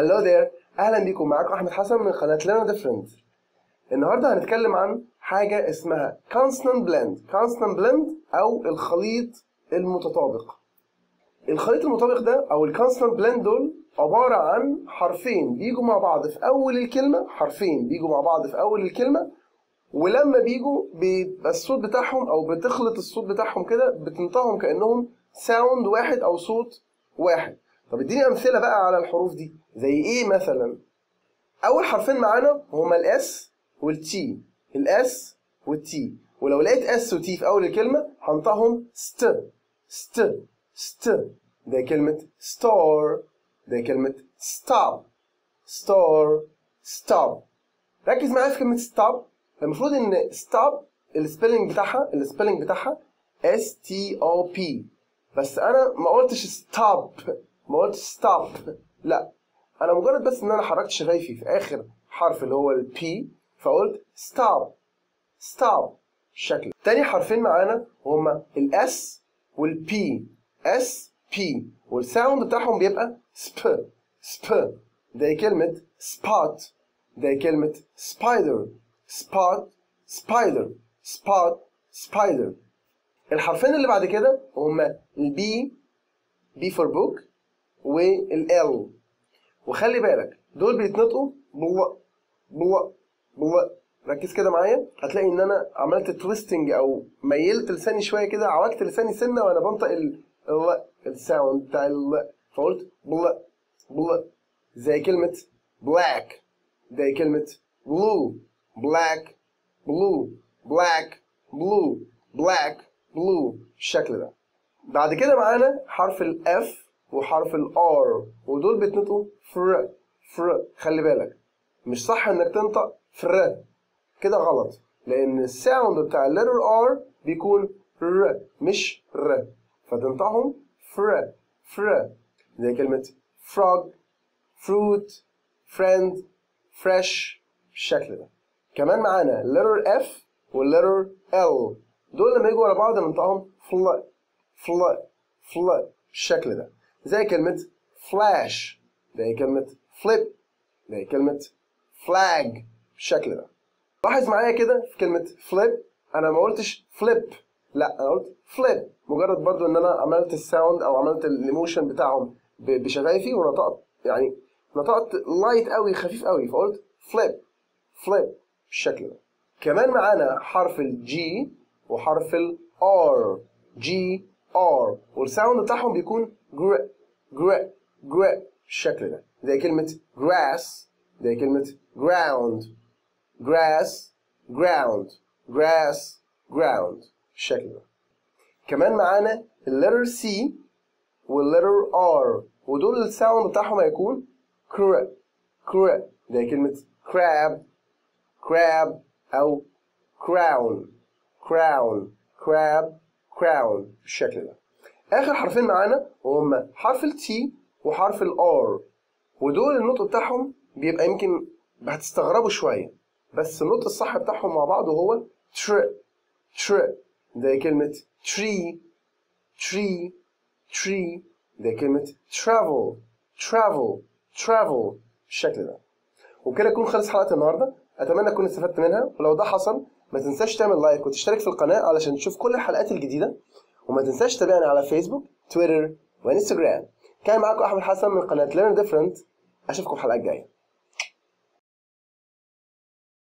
هلو there اهلا بيكم معاكم احمد حسن من قناه ليرن ديفرنت النهارده هنتكلم عن حاجه اسمها consonant blend consonant blend او الخليط المتطابق الخليط المطابق ده او الكونستانت بلند دول عباره عن حرفين بيجوا مع بعض في اول الكلمه حرفين بيجوا مع بعض في اول الكلمه ولما بيجوا بيبقى الصوت بتاعهم او بتخلط الصوت بتاعهم كده بتنطقهم كانهم ساوند واحد او صوت واحد طب اديني امثله بقى على الحروف دي زي ايه مثلا اول حرفين معانا هما الاس والتي الاس والتي ولو لقيت اس وتي في اول الكلمه هنطقهم ست ست ست ده كلمه ستار ده كلمه ستوب ستار ستوب ركز معايا في كلمه ستوب المفروض ان ستوب السبيلنج بتاعها السبيلنج بتاعها اس تي او بي بس انا ما قلتش ستوب ما قلتش ستوب لا انا مجرد بس ان انا حركت شفايفي في اخر حرف اللي هو البي فقلت ستوب ستوب شكل تاني حرفين معانا هما الاس والبي اس بي والساوند بتاعهم بيبقى سب سب ده كلمة سبوت ده كلمة سبايدر سبوت سبايدر سبوت سبايدر الحرفين اللي بعد كده هما البي بي فور بوك والال وخلي بالك دول بيتنطقوا بو بو بو ركز كده معايا هتلاقي ان انا عملت تويستنج او ميلت لساني شويه كده عوجت لساني سنه وانا بنطق ال ال الساوند بتاع ال فقلت بل بل زي كلمه بلاك زي كلمه بلو بلاك بلو بلاك بلو بلاك بلو بالشكل ده بعد كده معانا حرف الاف وحرف الار ودول بيتنطقوا فر فر خلي بالك مش صح انك تنطق فر كده غلط لان الساوند بتاع الليتر ار بيكون ر مش ر فتنطقهم فر فر زي كلمة frog fruit friend fresh بالشكل ده كمان معانا letter F والletter L دول لما يجوا ورا بعض ننطقهم فل فل فل بالشكل ده زي كلمة flash زي كلمة flip زي كلمة flag بالشكل ده لاحظ معايا كده في كلمة flip أنا ما قلتش flip لا أنا قلت flip مجرد برضو إن أنا عملت الساوند أو عملت الإيموشن بتاعهم بشفايفي ونطقت يعني نطقت لايت قوي خفيف قوي فقلت flip flip بالشكل ده كمان معانا حرف الجي وحرف الار جي ار والساوند بتاعهم بيكون جر جر جر بالشكل ده زي كلمة grass زي كلمة ground grass ground grass ground بالشكل ده كمان معانا اللتر سي واللتر ار ودول الساوند بتاعهم هيكون كر كر زي كلمة crab crab أو crown crown crab crown بالشكل ده آخر حرفين معانا وهم حرف التي وحرف الار ودول النطق بتاعهم بيبقى يمكن هتستغربوا شوية بس النطق الصح بتاعهم مع بعض هو تر تر زي كلمة tree tree tree زي كلمة travel travel travel بالشكل ده وكده تكون خلص حلقة النهاردة أتمنى تكون استفدت منها ولو ده حصل ما تنساش تعمل لايك وتشترك في القناة علشان تشوف كل الحلقات الجديدة وما تنساش تتابعني على فيسبوك تويتر وانستجرام كان معاكم أحمد حسن من قناة Learn Different أشوفكم الحلقة الجاية